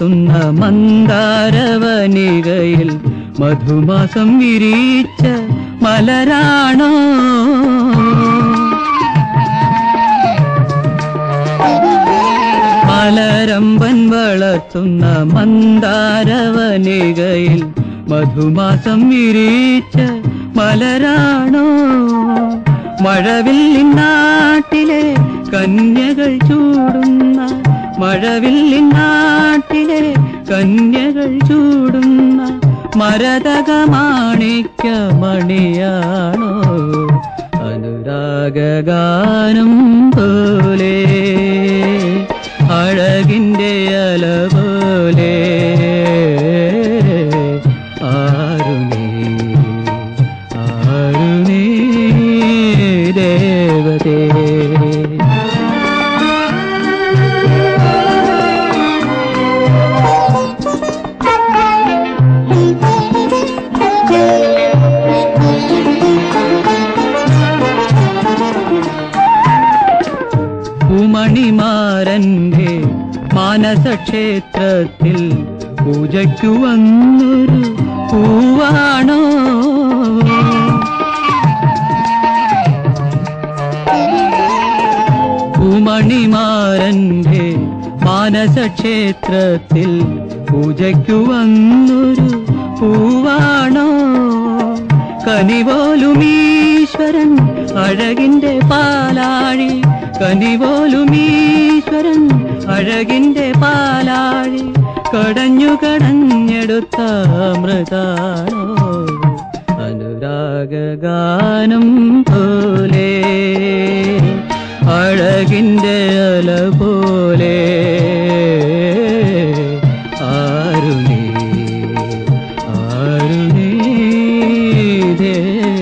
വളർത്തുന്ന മന്ദാരവനികയിൽ മധുമാസം വിരിച്ച മലരാണോ മലരമ്പൻ വളർത്തുന്ന മന്ദാരവനികയിൽ മധുമാസം വിരിച്ച മലരാണോ മഴവില്ലിൻ നാട്ടിലെ കന്യകൾ ചൂടുന്ന മഴവില്ലിൻ നാട്ടിലെ കന്യകൾ ചൂടുന്ന മരതകമാണിക്ക മണിയാണോ അനുരാഗഗാനം പോലെ അഴകിൻ്റെ അല പോലെ ആരു നീ ആരു നീ ദേവതേ പൂമണിമാരന്റെ മാനസക്ഷേത്രത്തിൽ പൂജയ്ക്കു വന്നൊരു പൂവാണോ പൂമണിമാരന്റെ മാനസക്ഷേത്രത്തിൽ പൂജയ്ക്കു വന്നൊരു പൂവാണോ കനിപോലും ഈശ്വരൻ അഴകിന്റെ പാലാഴി കനിപോലും ഈശ്വരൻ അഴകിന്റെ പാലാഴി കടഞ്ഞു കടഞ്ഞെടുത്ത അമൃതാണോ അനുരാഗഗാനം പോലെ അഴകിന്റെ അല പോലെ ആരു നീ ആരു നീ ദേവതേ